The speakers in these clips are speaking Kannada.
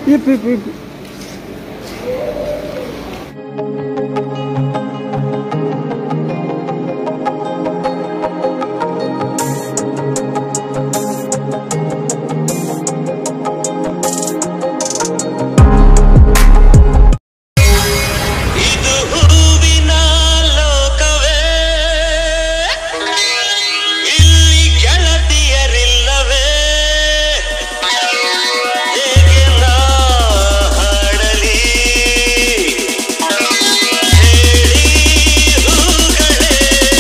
ಇಪ್ ಇಪ್ ಇಪ್ ಇದು ಹೂವಿನ ಲೋಕವೇ ಇಲ್ಲಿ ಗೆಳತಿಯರಿಲ್ಲವೇ ಹೇಗೆ ನಾ ಹಾಡಲಿ ಹೇಳಿ ಹೂಗಳೇ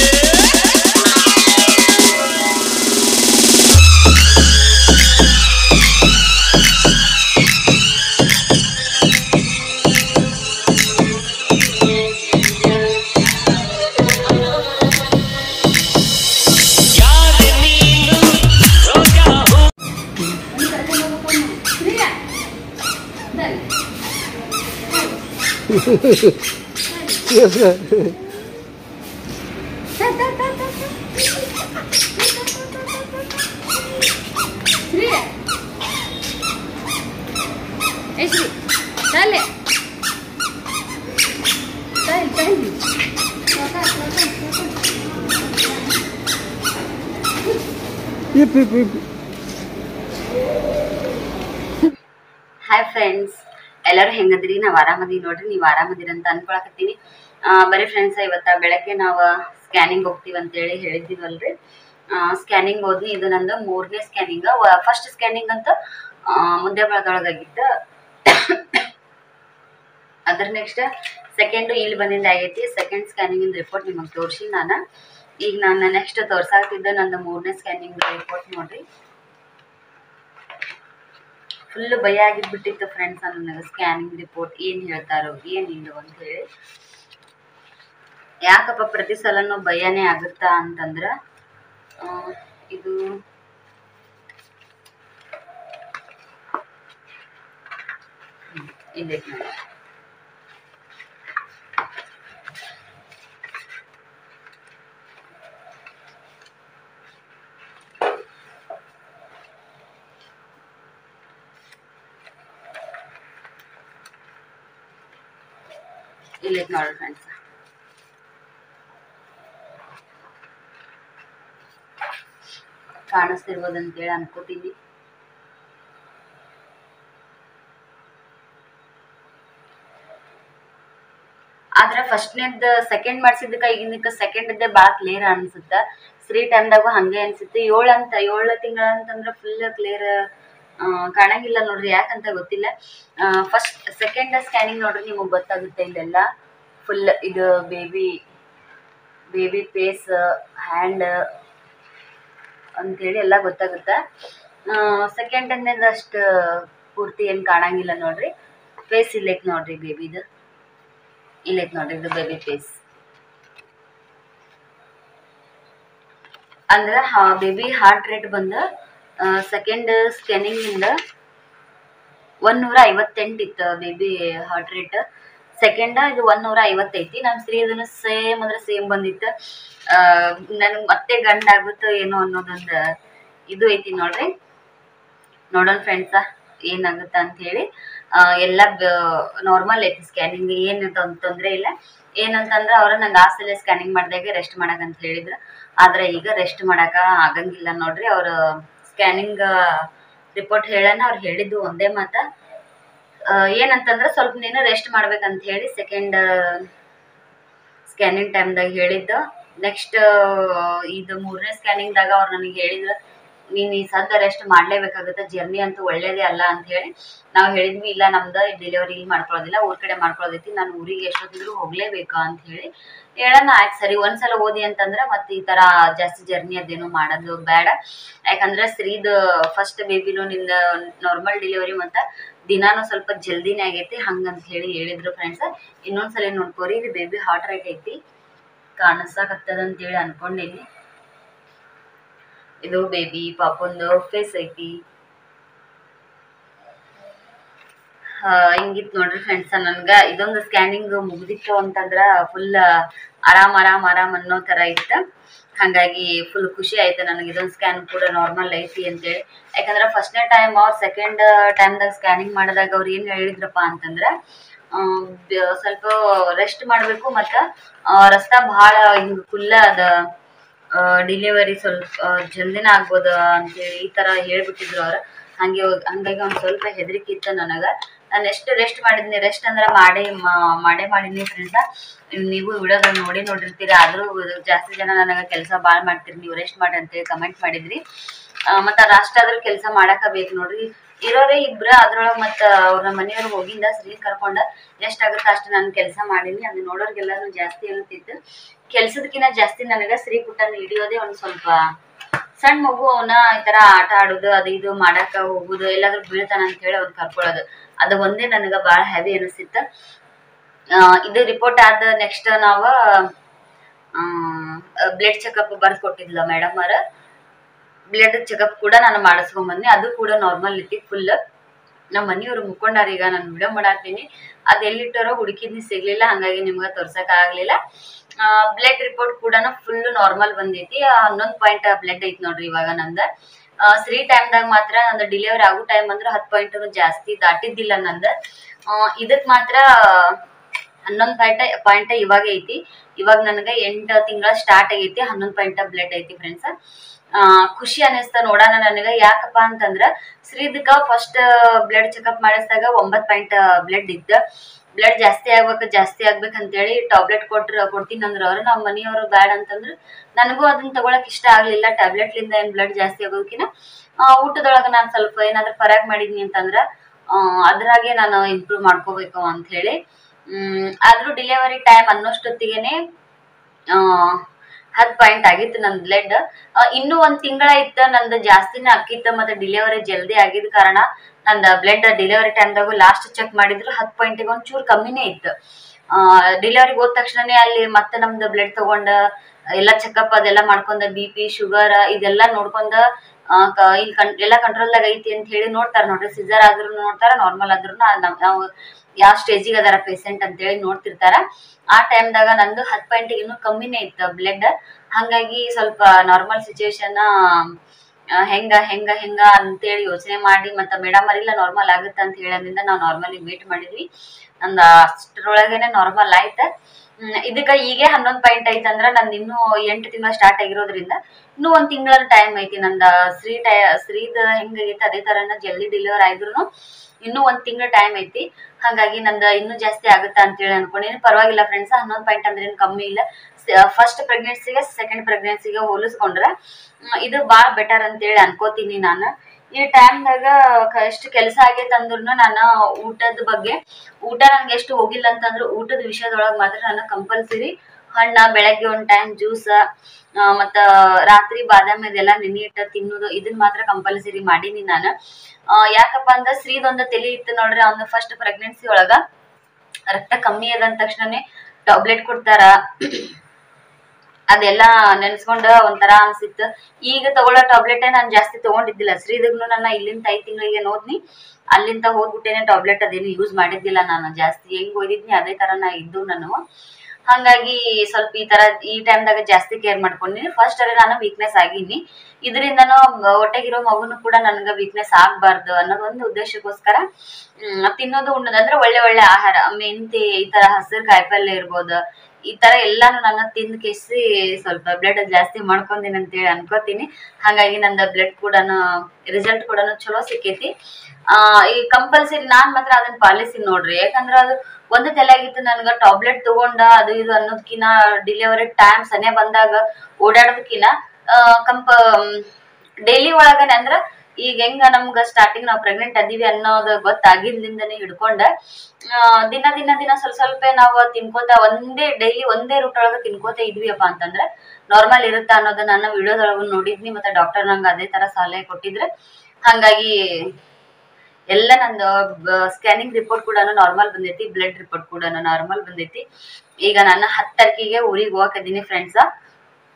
ಯಾರೆ ನೀನು ರೋಜಾ ಹೂ ಶ್ರೀ ಚಾಲೆ ಚಾಲ್ ಚಾಲ್ ಇಪ್ ಇಪ್ ಇಪ್ ಹಾಯ್ ಫ್ರೆಂಡ್ಸ್ ಎಲ್ಲರೂ ಹೆಂಗದ್ರಿ ನಾವು ಆರಾಮದೀವಿ ನೋಡ್ರಿ ನೀವು ಆರಾಮದಿರಿ ಅಂತ ಅನ್ಕೊಳಕತ್ತೀನಿ ಆ, ಬರೀ ಫ್ರೆಂಡ್ಸ್ ಇವತ್ತ ಬೆಳಗ್ಗೆ ನಾವು ಸ್ಕ್ಯಾನಿಂಗ್ ಹೋಗ್ತೀವಿ ಅಂತೇಳಿ ಹೇಳಿದ್ದೀವಲ್ರಿ ಸ್ಕ್ಯಾನಿಂಗ್ ಹೋದ್ನಿ ಇದು ನಂದು ಮೂರನೇ ಸ್ಕ್ಯಾನಿಂಗ್ ಫಸ್ಟ್ ಸ್ಕ್ಯಾನಿಂಗ್ ಅಂತ ಆ, ಮುದ್ದೆ ಬಳದೊಳಗಾಗಿತ್ತು ಅದ್ರ ನೆಕ್ಸ್ಟ್ ಸೆಕೆಂಡ್ ಇಲ್ಲಿ ಬಂದಿಂದ ಆಗೈತಿ ಸೆಕೆಂಡ್ ಸ್ಕ್ಯಾನಿಂಗ್ ರಿಪೋರ್ಟ್ ನಿಮಗೆ ತೋರಿಸಿ ನಾನು ಈಗ ನಾನು ನೆಕ್ಸ್ಟ್ ತೋರ್ಸಾಕ್ತಿದ್ದೆ ನಂದು ಮೂರನೇ ಸ್ಕ್ಯಾನಿಂಗ್ ರಿಪೋರ್ಟ್ ನೋಡ್ರಿ ಫುಲ್ ಭಯ ಆಗಿದ್ಬಿಟ್ಟಿತ್ತು ಫ್ರೆಂಡ್ಸ್ ನನಗೆ ಸ್ಕ್ಯಾನಿಂಗ್ ರಿಪೋರ್ಟ್ ಏನು ಹೇಳ್ತಾರೋ ಏನಿಲ್ಲ ಅಂತ ಹೇಳಿ ಯಾಕಪ್ಪ ಪ್ರತಿ ಸಲನೂ ಭಯನೇ ಆಗುತ್ತಾ ಅಂತಂದ್ರ ಆ, ಇದು ಹ್ಮ್, ಇಲ್ಲೈತ್ ನೋಡಿ ಇಲ್ಲೈತ್ ನೋಡ್ರಿ ಫ್ರೆಂಡ್ಸ್ ಕಾಣಿಸ್ತಿರ್ಬೋದು ಅಂತೇಳಿ ಅನ್ಕೋತೀನಿ ಆದ್ರೆ ಫಸ್ಟ್ನೇದ್ ಸೆಕೆಂಡ್ ಮಾಡ್ಸಿದ್ದಕ್ಕ ಈಗಿನಕ್ಕ ಸೆಕೆಂಡ್ ಇದ್ದೆ ಭಾಳ ಕ್ಲಿಯರ್ ಅನ್ಸುತ್ತ ಸ್ತ್ರೀ ಟೈಮ್ದಾಗೂ ಹಂಗೆ ಅನ್ಸುತ್ತೆ ಏಳು ಅಂತ ಏಳು ತಿಂಗಳ ಅಂತಂದ್ರೆ ಫುಲ್ ಕ್ಲಿಯರ್ ಕಾಣಂಗಿಲ್ಲ ನೋಡ್ರಿ ಯಾಕಂತ ಗೊತ್ತಿಲ್ಲ ಫಸ್ಟ್ ಸೆಕೆಂಡ್ ಸ್ಕ್ಯಾನಿಂಗ್ ನೋಡ್ರಿ ನಿಮಗೆ ಗೊತ್ತಾಗುತ್ತೆ ಇಲ್ಲೆಲ್ಲ ಫುಲ್ ಇದು ಬೇಬಿ ಬೇಬಿ ಫೇಸ್ ಹ್ಯಾಂಡ್ ಅಂತೇಳಿ ಎಲ್ಲ ಗೊತ್ತಾಗುತ್ತೆ ಸೆಕೆಂಡ್ ಅನ್ನೋದು ಅಷ್ಟು ಪೂರ್ತಿ ಏನು ಕಾಣಂಗಿಲ್ಲ ನೋಡ್ರಿ ಫೇಸ್ ಇಲ್ಲೈತ್ ನೋಡ್ರಿ ಬೇಬಿದು ಇಲ್ಲೈತ್ ನೋಡ್ರಿ ಇದು ಬೇಬಿ ಫೇಸ್ ಅಂದ್ರೆ ಬೇಬಿ ಹಾರ್ಟ್ ರೇಟ್ ಬಂದ ಸೆಕೆಂಡ್ ಸ್ಕ್ಯಾನಿಂಗ್ ಇಂದ ಒಂದೂರ ಐವತ್ತೆಂಟು ಇತ್ತು ಬೇಬಿ ಹಾರ್ಟ್ ರೇಟ್ ಸೆಕೆಂಡ್ ಇದು ಒಂದೂರ ಐವತ್ತೈತಿ ನಮ್ಮ ಸ್ತ್ರೀ ಅದನ್ನು ಸೇಮ್ ಅಂದ್ರೆ ಸೇಮ್ ಬಂದಿತ್ತು ನನಗೆ ಮತ್ತೆ ಗಂಡ ಆಗುತ್ತೋ ಏನೋ ಅನ್ನೋದೊಂದು ಇದು ಐತಿ ನೋಡ್ರಿ ನೋಡೋಣ ಫ್ರೆಂಡ್ಸ ಏನಾಗುತ್ತ ಅಂತ ಹೇಳಿ ಆ, ಎಲ್ಲ ನಾರ್ಮಲ್ ಐತಿ ಸ್ಕ್ಯಾನಿಂಗ್ ಏನು ತೊಂದರೆ ಇಲ್ಲ ಏನಂತಂದ್ರೆ ಅವ್ರು ನಂಗೆ ಆಸಲೆ ಸ್ಕ್ಯಾನಿಂಗ್ ಮಾಡಿದಾಗ ರೆಸ್ಟ್ ಮಾಡಕ್ ಅಂತ ಹೇಳಿದ್ರು ಆದ್ರೆ ಈಗ ರೆಸ್ಟ್ ಮಾಡಕ ಆಗಂಗಿಲ್ಲ ನೋಡ್ರಿ ಅವ್ರು ಸ್ಕ್ಯಾನಿಂಗ್ ರಿಪೋರ್ಟ್ ಹೇಳನ ಅವ್ರು ಹೇಳಿದ್ದು ಒಂದೇ ಮಾತ ಆ, ಏನಂತಂದ್ರೆ ಸ್ವಲ್ಪ ನೀನು ರೆಸ್ಟ್ ಮಾಡ್ಬೇಕಂತ ಹೇಳಿ ಸೆಕೆಂಡ್ ಸ್ಕ್ಯಾನಿಂಗ್ ಟೈಮ್ದಾಗ ಹೇಳಿದ್ದು ನೆಕ್ಸ್ಟ್ ಇದು ಮೂರನೇ ಸ್ಕ್ಯಾನಿಂಗ್ದಾಗ ಅವ್ರು ನನಗೆ ಹೇಳಿದ್ರು ನೀನು ಈ ಸದ್ದ ರೆಸ್ಟ್ ಮಾಡಲೇಬೇಕಾಗುತ್ತೆ ಜರ್ನಿ ಅಂತೂ ಒಳ್ಳೇದೇ ಅಲ್ಲ ಅಂತ ಹೇಳಿ ನಾವು ಹೇಳಿದ್ವಿ ಇಲ್ಲ ನಮ್ದು ಡೆಲಿವರಿ ಇಲ್ಲಿ ಮಾಡ್ಕೊಳ್ಳೋದಿಲ್ಲ ಊರ್ ಕಡೆ ಮಾಡ್ಕೊಳ್ಳೋದೈತಿ ನಾನು ಊರಿಗೆ ಎಷ್ಟೊತ್ತಿದ್ರು ಹೋಗ್ಲೇಬೇಕಾ ಅಂತ ಹೇಳಿ ಹೇಳೋಣ ಆಯ್ತು ಸರಿ ಒಂದ್ಸಲ ಓದಿ ಅಂತಂದ್ರೆ ಮತ್ತೆ ಈ ತರ ಜಾಸ್ತಿ ಜರ್ನಿ ಅದೇನು ಮಾಡೋದು ಬೇಡ ಯಾಕಂದ್ರೆ ಸ್ತ್ರೀದು ಫಸ್ಟ್ ಬೇಬಿನೂ ನಿಂದ ನಾರ್ಮಲ್ ಡೆಲಿವರಿ ಮತ್ತು ದಿನಾನು ಸ್ವಲ್ಪ ಜಲ್ದಿನೇ ಆಗೈತಿ ಹಂಗಂತ ಹೇಳಿ ಹೇಳಿದ್ರು ಫ್ರೆಂಡ್ಸ್ ಇನ್ನೊಂದ್ಸಲ ನೋಡ್ಕೋರಿ ಇದು ಬೇಬಿ ಹಾರ್ಟ್ ರೇಟ್ ಐತಿ ಕಾಣಿಸಕತ್ತದ ಅಂತ ಹೇಳಿ ಅನ್ಕೊಂಡೀನಿ ಇದು ಬೇಬಿ ಪಾಪೊಂದು ಫೇಸ್ ಐತಿ ಹಿಂಗಿತ್ತು ನೋಡ್ರಿ ಫ್ರೆಂಡ್ಸ್ ನನ್ಗ ಇದೊಂದು ಸ್ಕ್ಯಾನಿಂಗ್ ಮುಗ್ದಿತ್ತು ಅಂತಂದ್ರ ಫುಲ್ ಆರಾಮ್ ಆರಾಮ್ ಆರಾಮ್ ಅನ್ನೋ ತರ ಇತ್ತು ಹಾಗಾಗಿ ಫುಲ್ ಖುಷಿ ಆಯ್ತು ನನಗೆ ಇದೊಂದು ಸ್ಕ್ಯಾನ್ ಕೂಡ ನಾರ್ಮಲ್ ಐತಿ ಅಂತೇಳಿ ಯಾಕಂದ್ರೆ ಫಸ್ಟ್ನೇ ಟೈಮ್ ಅವ್ರು ಸೆಕೆಂಡ್ ಟೈಮ್ದಾಗ ಸ್ಕ್ಯಾನಿಂಗ್ ಮಾಡಿದಾಗ ಅವ್ರು ಏನು ಹೇಳಿದ್ರಪ್ಪ ಅಂತಂದ್ರೆ ಆ, ಬ- ಸ್ವಲ್ಪ ರೆಸ್ಟ್ ಮಾಡಬೇಕು ಮತ್ತು ರಸ್ತ ಭಾಳ ಹಿಂಗೆ ಫುಲ್ಲ ಅದ ಡಿಲಿವರಿ ಸ್ವಲ್ಪ ಆ, ಜಲ್ದಿನ ಆಗ್ಬೋದು ಅಂತೇಳಿ ಈ ಥರ ಹೇಳ್ಬಿಟ್ಟಿದ್ರು ಅವ್ರು ಹಂಗೆ ಹೋಗ್- ಹಂಗಾಗಿ ಒಂದು ಸ್ವಲ್ಪ ಹೆದರಿಕೆ ಇತ್ತು ನನಗೆ ನಾನು ಎಷ್ಟು ರೆಸ್ಟ್ ಮಾಡಿದ್ನಿ ರೆಸ್ಟ್ ಅಂದ್ರೆ ಮಾಡೇ ಮಾ- ಮಾಡೇ ಮಾಡಿದ್ನಿ ಫ್ರೆಂಡ್ಸ ನೀವು ವಿಡಿಯೋದಾಗ ನೋಡಿ ನೋಡಿರ್ತೀರಿ ಆದರೂ ಜಾಸ್ತಿ ಜನ ನನಗೆ ಕೆಲಸ ಭಾಳ ಮಾಡ್ತೀರಿ ನೀವು ರೆಸ್ಟ್ ಮಾಡಿ ಅಂತೇಳಿ ಕಮೆಂಟ್ ಮಾಡಿದ್ರಿ ಮತ್ತು ಅಷ್ಟಾದ್ರೂ ಕೆಲಸ ಮಾಡಾಕ ಬೇಕು ನೋಡ್ರಿ ಇರೋರೇ ಇಬ್ರ ಅದ್ರೊಳಗೆ ಮತ್ತು ಅವ್ರ ಮನೆಯವ್ರು ಹೋಗಿಂದ ಸ್ತ್ರೀ ಕರ್ಕೊಂಡ ಎಷ್ಟಾಗುತ್ತೆ ಅಷ್ಟು ನಾನು ಕೆಲಸ ಮಾಡೀನಿ ಅದು ನೋಡೋರ್ಗೆಲ್ಲರೂ ಜಾಸ್ತಿ ಇರುತ್ತಿತ್ತು ಕೆಲ್ಸದಕ್ಕಿಂತ ಜಾಸ್ತಿ ನನಗೆ ಸ್ತ್ರೀ ಪುಟ್ಟನ ಹಿಡಿಯೋದೇ ಒಂದು ಸ್ವಲ್ಪ ಸಣ್ಣ ಮಗು ಅವನ ಈ ತರ ಆಟ ಆಡೋದು ಅದು ಇದು ಮಾಡಾಕ ಹೋಗುದು ಎಲ್ಲಾದ್ರೂ ಬೀಳ್ತಾನ ಅಂತ ಹೇಳಿ ಅವ್ನ ಕರ್ಕೊಳ್ಳೋದು ಅದು ಒಂದೇ ನನಗೆ ಭಾಳ ಹೆವಿ ಅನಿಸ್ತಿತ್ತು ಆ, ಇದು ರಿಪೋರ್ಟ್ ಆದ ನೆಕ್ಸ್ಟ್ ನಾವ ಬ್ಲಡ್ ಚೆಕಪ್ ಬರ್ದು ಕೊಟ್ಟಿದ್ಲ ಮೇಡಮ್ ಅವ್ರ ಬ್ಲಡ್ ಚೆಕಪ್ ಕೂಡ ನಾನು ಮಾಡಿಸ್ಕೊಂಬಂದೆ ಅದು ಕೂಡ ನಾರ್ಮಲ್ ಐತಿ ಫುಲ್ ನಮ್ಮ ಮನೆಯವ್ರು ಮುಕ್ಕೊಂಡಾರ ಈಗ ನಾನು ವಿಡಿಯೋ ಮಾಡಾಕ್ತೀನಿ ಅದು ಎಲ್ಲಿಟ್ಟಾರೋ ಹುಡುಕಿದ್ನಿ ಸಿಗ್ಲಿಲ್ಲ ಹಂಗಾಗಿ ನಿಮ್ಗೆ ತೋರ್ಸಕ್ ಆಗ್ಲಿಲ್ಲ ಬ್ಲಡ್ ರಿಪೋರ್ಟ್ ಕೂಡ ಫುಲ್ ನಾರ್ಮಲ್ ಬಂದೈತಿ ಹನ್ನೊಂದು ಪಾಯಿಂಟ್ ಬ್ಲಡ್ ಐತಿ ನೋಡ್ರಿ ಇವಾಗ ನಂದ ಸ್ತ್ರೀ ಟೈಮ್ದಾಗ ಮಾತ್ರ ನಂದು ಡೆಲಿವರಿ ಆಗೋ ಟೈಮ್ ಅಂದ್ರೆ ಹತ್ತು ಪಾಯಿಂಟ್ ಜಾಸ್ತಿ ದಾಟಿದ್ದಿಲ್ಲ ನಂದು ಇದಕ್ ಮಾತ್ರ ಹನ್ನೊಂದು ಪಾಯಿಂಟ್ ಪಾಯಿಂಟ್ ಇವಾಗ ಐತಿ ಇವಾಗ ನನಗೆ ಎಂಟು ತಿಂಗಳ ಸ್ಟಾರ್ಟ್ ಆಗೈತಿ ಹನ್ನೊಂದು ಪಾಯಿಂಟ್ ಬ್ಲಡ್ ಐತಿ ಫ್ರೆಂಡ್ಸ್ ಆ ಖುಷಿ ಅನಿಸ್ತ ನೋಡೋಣ ನನಗೆ ಯಾಕಪ್ಪ ಅಂತಂದ್ರ ಶ್ರೀದಕ್ಕ ಫಸ್ಟ್ ಬ್ಲಡ್ ಚೆಕಪ್ ಮಾಡಿಸಿದಾಗ ಒಂಬತ್ತು ಪಾಯಿಂಟ್ ಬ್ಲಡ್ ಇದ್ದ ಬ್ಲಡ್ ಜಾಸ್ತಿ ಆಗ್ಬೇಕು ಜಾಸ್ತಿ ಆಗ್ಬೇಕಂತೇಳಿ ಟಾಬ್ಲೆಟ್ ಕೊಟ್ರ ಕೊಡ್ತೀನಿ ಅಂದ್ರ ಅವ್ರು ನಮ್ಮ ಮನೆಯವರು ಬ್ಯಾಡ್ ಅಂತಂದ್ರು ನನಗೂ ಅದನ್ನ ತಗೊಳಕ್ ಇಷ್ಟ ಆಗ್ಲಿಲ್ಲ ಟ್ಯಾಬ್ಲೆಟ್ಲಿಂದ ಏನ್ ಬ್ಲಡ್ ಜಾಸ್ತಿ ಆಗೋದಕ್ಕಿಂತ ಊಟದೊಳಗ ನಾನು ಸ್ವಲ್ಪ ಏನಾದ್ರು ಫರಾಕ್ ಮಾಡಿದ್ನಿ ಅಂತಂದ್ರ ಆ, ಅದ್ರಾಗೆ ನಾನು ಇಂಪ್ರೂವ್ ಮಾಡ್ಕೋಬೇಕು ಅಂತ ಹೇಳಿ ಹ್ಮ್ ಆದ್ರೂ ಡೆಲಿವರಿ ಟೈಮ್ ಅನ್ನೋಷ್ಟೊತ್ತಿಗೆನೆ ಹತ್ತು ಪಾಯಿಂಟ್ ಆಗಿತ್ತು ನನ್ನ ಬ್ಲಡ್ ಇನ್ನೂ ಒಂದ್ ತಿಂಗಳ ಇತ್ತ ನಂದು ಜಾಸ್ತಿನೇ ಅಕ್ಕಿತ್ತ ಮತ್ತೆ ಡೆಲಿವರಿ ಜಲ್ದಿ ಆಗಿದ ಕಾರಣ ನಂದು ಬ್ಲಡ್ ಡೆಲಿವರಿ ಟೈಮ್ದಾಗು ಲಾಸ್ಟ್ ಚೆಕ್ ಮಾಡಿದ್ರು ಹತ್ತು ಪಾಯಿಂಟಿಗೆ ಒಂಚೂರು ಕಮ್ಮಿನೇ ಇತ್ತು ಡೆಲಿವರಿಗೆ ಹೋದ ತಕ್ಷಣನೇ ಅಲ್ಲಿ ಮತ್ತೆ ನಮ್ದು ಬ್ಲಡ್ ತಗೊಂಡ ಎಲ್ಲ ಚೆಕಪ್ ಅದೆಲ್ಲ ಮಾಡ್ಕೊಂಡ ಬಿ ಪಿ ಶುಗರ್ ಇದೆಲ್ಲ ನೋಡ್ಕೊಂಡ ಆ, ಕ- ಇಲ್ಲಿ ಕನ್ ಎಲ್ಲ ಕಂಟ್ರೋಲ್ದಾಗ ಐತಿ ಅಂತ ಹೇಳಿ ನೋಡ್ತಾರ ನೋಡ್ರಿ ಸಿಸರ್ ಆದ್ರೂ ನೋಡ್ತಾರ ನಾರ್ಮಲ್ ಆದ್ರೂ ನಾವು ಯಾವ ಸ್ಟೇಜಿಗೆ ಅದಾರ ಪೇಷಂಟ್ ಅಂತೇಳಿ ನೋಡ್ತಿರ್ತಾರ ಆ ಟೈಮ್ದಾಗ ನಂದು ಹತ್ತು ಪಾಯಿಂಟ್ ಇನ್ನೂ ಕಮ್ಮಿನೇ ಇತ್ತು ಬ್ಲಡ್ ಹಂಗಾಗಿ ಸ್ವಲ್ಪ ನಾರ್ಮಲ್ ಸಿಚುವೇಶನ್ ಹೆಂಗ ಹೆಂಗ ಹೆಂಗ ಅಂತೇಳಿ ಯೋಚನೆ ಮಾಡಿ ಮತ್ತೆ ಮೇಡಮ್ ಇಲ್ಲ ನಾರ್ಮಲ್ ಆಗುತ್ತೆ ಅಂತ ಹೇಳೋದ್ರಿಂದ ನಾವು ನಾರ್ಮಲಿ ವೇಟ್ ಮಾಡಿದ್ವಿ ನಂದು ಅಷ್ಟರೊಳಗೇನೆ ನಾರ್ಮಲ್ ಆಯ್ತು ಹ್ಮ್, ಇದಕ್ಕ ಈಗ ಹನ್ನೊಂದು ಪಾಯಿಂಟ್ ಐತೆ ಅಂದ್ರೆ ನಂದು ಇನ್ನೂ ಎಂಟು ತಿಂಗಳ ಸ್ಟಾರ್ಟ್ ಆಗಿರೋದ್ರಿಂದ ಇನ್ನೂ ಒಂದ್ ತಿಂಗಳ ಟೈಮ್ ಐತಿ ನಂದ ಸ್ತ್ರೀ ಟೈ ಸ್ತ್ರೀದ ಹೆಂಗೈತೆ ಅದೇ ತರನ ಜಲ್ದಿ ಡೆಲಿವರ್ ಆಯ್ದ್ರು ಇನ್ನೂ ಒಂದ್ ತಿಂಗಳ ಟೈಮ್ ಐತಿ ಹಾಗಾಗಿ ನಂದ ಇನ್ನೂ ಜಾಸ್ತಿ ಆಗುತ್ತಾ ಅಂತೇಳಿ ಅನ್ಕೊಂಡಿನಿ ಪರವಾಗಿಲ್ಲ ಫ್ರೆಂಡ್ಸ್ ಹನ್ನೊಂದು ಪಾಯಿಂಟ್ ಅಂದ್ರೆ ಏನು ಕಮ್ಮಿ ಇಲ್ಲ ಫಸ್ಟ್ ಪ್ರೆಗ್ನೆನ್ಸಿಗೆ ಸೆಕೆಂಡ್ ಪ್ರೆಗ್ನೆನ್ಸಿಗೆ ಹೋಲಿಸ್ಕೊಂಡ್ರೆ ಮ್, ಇದು ಭಾಳ ಬೆಟರ್ ಅಂತೇಳಿ ಅನ್ಕೋತೀನಿ ನಾನು ಈ ಟೈಮ್ದಾಗ ಎಷ್ಟು ಕೆಲಸ ಆಗೈತೆ ಅಂದ್ರೂ ನಾನು ಊಟದ ಬಗ್ಗೆ ಊಟ ನನ್ಗೆ ಎಷ್ಟು ಹೋಗಿಲ್ಲ ಅಂತಂದ್ರೆ ಊಟದ ವಿಷಯದೊಳಗೆ ಮಾತ್ರ ನಾನು ಕಂಪಲ್ಸರಿ ಹಣ್ಣ ಬೆಳಗ್ಗೆ ಒಂದ್ ಟೈಮ್ ಜ್ಯೂಸ್ ಮತ್ತ ರಾತ್ರಿ ಬಾದಾಮಿ ಅದೆಲ್ಲ ನೆನೆ ಇಟ್ಟ ತಿನ್ನೋದು ಇದನ್ನ ಮಾತ್ರ ಕಂಪಲ್ಸರಿ ಮಾಡೀನಿ ನಾನು ಆ, ಯಾಕಪ್ಪ ಅಂದ್ರೆ ಸ್ತ್ರೀದೊಂದು ತಲೆ ಇತ್ತು ನೋಡ್ರಿ ಅವ್ನ ಫಸ್ಟ್ ಪ್ರೆಗ್ನೆನ್ಸಿ ಒಳಗ ರಕ್ತ ಕಮ್ಮಿ ಅದ ಅಂದ ತಕ್ಷಣನೇ ಟಾಬ್ಲೆಟ್ ಕೊಡ್ತಾರ ಅದೆಲ್ಲ ನೆನ್ಸ್ಕೊಂಡ ಒಂಥರ ಅನ್ಸಿತ್ತು ಈಗ ತಗೊಳ್ಳೋ ಟಾಬ್ಲೆಟ್ ನಾನು ಜಾಸ್ತಿ ತಗೊಂಡಿದ್ದಿಲ್ಲ ಶ್ರೀದಗ್ನು ನನ್ನ ಇಲ್ಲಿಂದ ಐದ್ ತಿಂಗಳಿಗೆ ನೋದ್ನಿ ಅಲ್ಲಿಂದ ಹೋಗ್ಬಿಟ್ಟೇನೆ ಟಾಬ್ಲೆಟ್ ಅದೇನು ಯೂಸ್ ಮಾಡಿದ್ದಿಲ್ಲ ನಾನು ಜಾಸ್ತಿ ಹೆಂಗ್ ಓದಿದ್ನಿ ಅದೇ ತರ ನಾ ಇದ್ದು ನಾನು ಹಂಗಾಗಿ ಸ್ವಲ್ಪ ಈ ತರ ಈ ಟೈಮ್ದಾಗ ಜಾಸ್ತಿ ಕೇರ್ ಮಾಡ್ಕೊಂಡಿನಿ ಫಸ್ಟ್ ಅಲ್ಲೇ ನಾನು ವೀಕ್ನೆಸ್ ಆಗೀನಿ ಇದರಿಂದನೂ ಹೊಟ್ಟೆಗಿರೋ ಮಗುನು ಕೂಡ ನನ್ಗೆ ವೀಕ್ನೆಸ್ ಆಗ್ಬಾರ್ದು ಅನ್ನೋದು ಒಂದು ಉದ್ದೇಶಕ್ಕೋಸ್ಕರ ಹ್ಮ್, ತಿನ್ನೋದು ಉಣ್ಣೋದು ಅಂದ್ರೆ ಒಳ್ಳೆ ಒಳ್ಳೆ ಆಹಾರ ಮೆಂತೆ ಈ ತರ ಹಸಿರು ಕಾಯಿಪಲ್ಯ ಇರ್ಬೋದು ಈ ತರ ಎಲ್ಲಾನು ನನ್ನ ತಿಂದ್ ಕೇಸಿ ಸ್ವಲ್ಪ ಬ್ಲಡ್ ಜಾಸ್ತಿ ಮಾಡ್ಕೊಂದಿನಿ ಅಂತೇಳಿ ಅನ್ಕೋತೀನಿ ಹಾಗಾಗಿ ನಂದ ಬ್ಲಡ್ ಕೂಡ ರಿಸಲ್ಟ್ ಕೂಡ ಚಲೋ ಸಿಕ್ಕೈತಿ ಆ ಈ ಕಂಪಲ್ಸರಿ ನಾನ್ ಮಾತ್ರ ಅದನ್ನ ಪಾಲಿಸಿ ನೋಡ್ರಿ ಯಾಕಂದ್ರ ಅದು ಒಂದು ತಲೆಯಾಗಿತ್ತು ನನ್ಗ ಟಾಬ್ಲೆಟ್ ತಗೊಂಡ ಅದು ಇದು ಅನ್ನೋದ್ಕಿನ ಡೆಲಿವರಿ ಟೈಮ್ ಸನೆ ಬಂದಾಗ ಓಡಾಡೋದಕ್ಕಿನ ಕಂಪ ಡೈಲಿ ಒಳಗನೆ ಅಂದ್ರ ಈಗ ಹೆಂಗ ನಮ್ಗ ಸ್ಟಾರ್ಟಿಂಗ್ ನಾವ್ ಪ್ರೆಗ್ನೆಂಟ್ ಅದೀವಿ ಅನ್ನೋದು ಗೊತ್ತಾಗಿದ್ಲಿಂದನೇ ಹಿಡ್ಕೊಂಡ ಆ, ದಿನ ದಿನ ದಿನ ಸ್ವಲ್ಪ ಸ್ವಲ್ಪ ನಾವು ತಿನ್ಕೋತ ಒಂದೇ ಡೈಲಿ ಒಂದೇ ರೂಟ್ ಒಳಗ ತಿನ್ಕೋತ ಇದ್ವಿಯಪ್ಪ ಅಂತಂದ್ರ ನಾರ್ಮಲ್ ಇರುತ್ತಾ ಅನ್ನೋದು ನನ್ನ ವಿಡಿಯೋದೊಳಗ ನೋಡಿದ್ನಿ ಮತ್ತೆ ಡಾಕ್ಟರ್ ನಂಗೆ ಅದೇ ತರ ಸಲಹೆ ಕೊಟ್ಟಿದ್ರೆ ಹಂಗಾಗಿ ಎಲ್ಲ ನಂದು ಸ್ಕ್ಯಾನಿಂಗ್ ರಿಪೋರ್ಟ್ ಕೂಡ ನಾರ್ಮಲ್ ಬಂದೈತಿ ಬ್ಲಡ್ ರಿಪೋರ್ಟ್ ಕೂಡ ನಾರ್ಮಲ್ ಬಂದೈತಿ ಈಗ ನಾನು ಹತ್ತು ತಾರೀಕಿಗೆ ಊರಿಗೆ ಹೋಗಕದೀನಿ ಫ್ರೆಂಡ್ಸ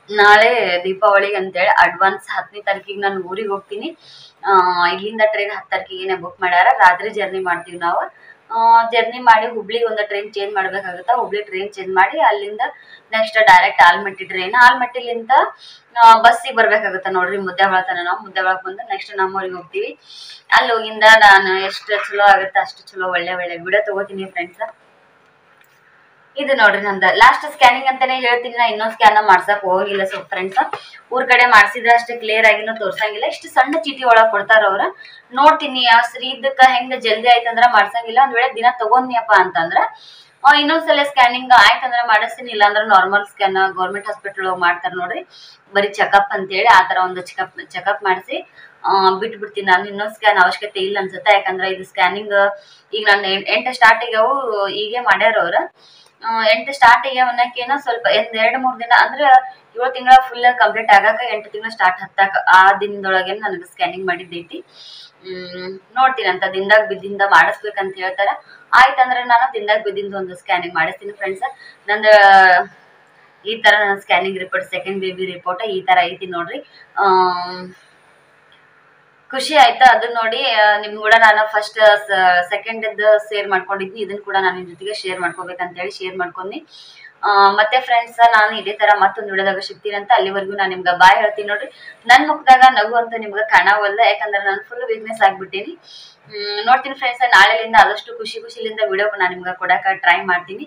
ನಾಳೆ ದೀಪಾವಳಿಗೆ ಅಂತೇಳಿ ಅಡ್ವಾನ್ಸ್ ಹತ್ತನೇ ತಾರೀಕಿಗೆ ನಾನು ಊರಿಗೆ ಹೋಗ್ತೀನಿ ಆ, ಇಲ್ಲಿಂದ ಟ್ರೈನ್ ಹತ್ತು ತಾರೀಕಿಗೆ ಬುಕ್ ಮಾಡ್ಯಾರ ರಾತ್ರಿ ಜರ್ನಿ ಮಾಡ್ತೀವಿ ನಾವು ಜರ್ನಿ ಮಾಡಿ ಹುಬ್ಳಿಗೆ ಒಂದು ಟ್ರೈನ್ ಚೇಂಜ್ ಮಾಡ್ಬೇಕಾಗುತ್ತೆ ಹುಬ್ಳಿ ಟ್ರೈನ್ ಚೇಂಜ್ ಮಾಡಿ ಅಲ್ಲಿಂದ ನೆಕ್ಸ್ಟ್ ಡೈರೆಕ್ಟ್ ಆಲ್ಮಟ್ಟಿ ಟ್ರೈನ್ ಆಲ್ಮಟ್ಟಿಲಿಂದ ಬಸ್ಸಿಗೆ ಬರ್ಬೇಕಾಗುತ್ತೆ ನೋಡ್ರಿ ಮುದ್ದೆಬಾಳ ತನ ನಾವು ಮುದ್ದೆಬಾಳಕ್ ಬಂದು ನೆಕ್ಸ್ಟ್ ನಮ್ಮೂರಿಗೆ ಹೋಗ್ತೀವಿ ಅಲ್ಲಿ ಹೋಗಿಂದ ನಾನು ಎಷ್ಟು ಚಲೋ ಆಗುತ್ತೆ ಅಷ್ಟು ಚಲೋ ಒಳ್ಳೆ ಒಳ್ಳೆ ವಿಡಿಯೋ ತಗೋತೀನಿ ಫ್ರೆಂಡ್ಸ್ ಇದು ನೋಡ್ರಿ ನಂದು ಲಾಸ್ಟ್ ಸ್ಕ್ಯಾನಿಂಗ್ ಅಂತಾನೆ ಹೇಳ್ತೀನಿ ನಾ ಇನ್ನೊಂದು ಸ್ಕ್ಯಾನ್ ಮಾಡ್ಸಕ್ ಹೋಗಿಲ್ಲ ಸೊ ಫ್ರೆಂಡ್ಸ್ ಊರ್ ಕಡೆ ಮಾಡ್ಸಿದ್ರೆ ಅಷ್ಟೇ ಕ್ಲಿಯರ್ ಆಗಿನೂ ತೋರ್ಸಂಗಿಲ್ಲ ಇಷ್ಟು ಸಣ್ಣ ಚೀಟಿ ಒಳಗ್ ಕೊಡ್ತಾರ ಅವ್ರ ನೋಡ್ತೀನಿ ಆ ಶ್ರೀದಕ್ಕ ಹೆಂಗ್ ಜಲ್ದಿ ಆಯ್ತಂದ್ರ ಮಾಡ್ಸಂಗಿಲ್ಲ ಒಂದ್ ವೇಳೆ ದಿನ ತಗೊಂಡ್ನಿಯಪ್ಪ ಅಂತಂದ್ರ ಆ, ಇನ್ನೊಂದ್ಸಲ ಸ್ಕ್ಯಾನಿಂಗ್ ಆಯ್ತಂದ್ರ ಮಾಡಿಸ್ತೀನಿ ಇಲ್ಲಾಂದ್ರ ನಾರ್ಮಲ್ ಸ್ಕ್ಯಾನ್ ಗೌರ್ಮೆಂಟ್ ಹಾಸ್ಪಿಟಲ್ ಹೋಗಿ ಮಾಡ್ತಾರ ನೋಡ್ರಿ ಬರೀ ಚೆಕಪ್ ಅಂತೇಳಿ ಆ ತರ ಒಂದು ಚೆಕಪ್ ಚೆಕಪ್ ಮಾಡಿಸಿ ಬಿಟ್ಬಿಡ್ತೀನಿ ನಾನು ಇನ್ನೊಂದು ಸ್ಕ್ಯಾನ್ ಅವಶ್ಯಕತೆ ಇಲ್ಲ ಅನ್ಸುತ್ತೆ ಯಾಕಂದ್ರೆ ಇದು ಸ್ಕ್ಯಾನಿಂಗ್ ಈಗ ನಾನು ಎಂಟು ಸ್ಟಾರ್ಟ್ ಆಗ್ಯಾವು ಈಗೇ ಮಾಡ್ಯಾರ ಅವ್ರ ಆ, ಎಂಟು ಸ್ಟಾರ್ಟ್ ಆಗ್ಯಾವ ಅನ್ನಕ್ಕೇನೋ ಸ್ವಲ್ಪ ಒಂದ್ ಎರಡ್ ಮೂರ್ ದಿನ ಅಂದ್ರೆ ಏಳು ತಿಂಗಳ ಫುಲ್ ಕಂಪ್ಲೀಟ್ ಆಗಾಕ ಎಂಟು ತಿಂಗಳ ಸ್ಟಾರ್ಟ್ ಹತ್ತಾಕ ಆ ದಿನದೊಳಗೆ ನನಗೆ ಸ್ಕ್ಯಾನಿಂಗ್ ಮಾಡಿದ್ದೈತಿ ಹ್ಮ್ ನೋಡ್ತೀನಿ ಅಂತ ದಿನದಾಗ ಬಿದ್ದಿಂದ ಮಾಡಿಸ್ಬೇಕಂತ ಹೇಳ್ತಾರ ಆಯ್ತಂದ್ರೆ ನಾನು ದಿನದಾಗ ಬಿದ್ದಿಂದ ಒಂದು ಸ್ಕ್ಯಾನಿಂಗ್ ಮಾಡಿಸ್ತೀನಿ ಫ್ರೆಂಡ್ಸ್ ನಂದು ಈ ತರ ನನ್ನ scanning report second baby report ಈ ತರ ಐತಿ ನೋಡ್ರಿ ಆಮ್, ಖುಷಿ ಆಯ್ತಾ ಅದು ನೋಡಿ ಆ, ನಿಮ್ ಕೂಡ ನಾನು ಫಸ್ಟ್ ಸೆಕೆಂಡ್ ಶೇರ್ ಮಾಡ್ಕೊಂಡಿದ್ನಿ ಇದನ್ನ ಕೂಡ ನಾನು ನಿಮ್ ಜೊತೆಗೆ ಶೇರ್ ಮಾಡ್ಕೋಬೇಕಂತ ಹೇಳಿ ಶೇರ್ ಮಾಡ್ಕೊಂಡಿ ಆ, ಮತ್ತೆ ಫ್ರೆಂಡ್ಸ್ ನಾನು ಇದೇ ತರ ಮತ್ತೊಂದು ವಿಡಿಯೋದಾಗ ಸಿಗ್ತೀನಿ ಅಂತ ಅಲ್ಲಿವರೆಗೂ ನಾನು ನಿಮ್ಗೆ ಬಾಯ್ ಹೇಳ್ತೀನಿ ನೋಡ್ರಿ ನನ್ ಮುಖದಾಗ ನಗು ಅಂತ ನಿಮ್ಗೆ ಕಾಣವಲ್ಲ ಯಾಕಂದ್ರೆ ನಾನು ಫುಲ್ ಬಿಸ್ನೆಸ್ ಆಗ್ಬಿಟ್ಟೀನಿ ಹ್ಮ್, ನೋಡ್ತೀನಿ ಫ್ರೆಂಡ್ಸ್ ನಾಳೆಲಿಂದ ಆದಷ್ಟು ಖುಷಿ ಖುಷಿಲಿಂದ ವಿಡಿಯೋ ನಾನು ನಿಮ್ಗೆ ಕೊಡಕ್ಕೆ ಟ್ರೈ ಮಾಡ್ತೀನಿ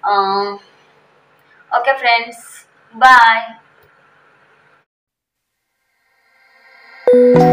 ಓಕೆ ಫ್ರೆಂಡ್ಸ್ ಬಾಯ್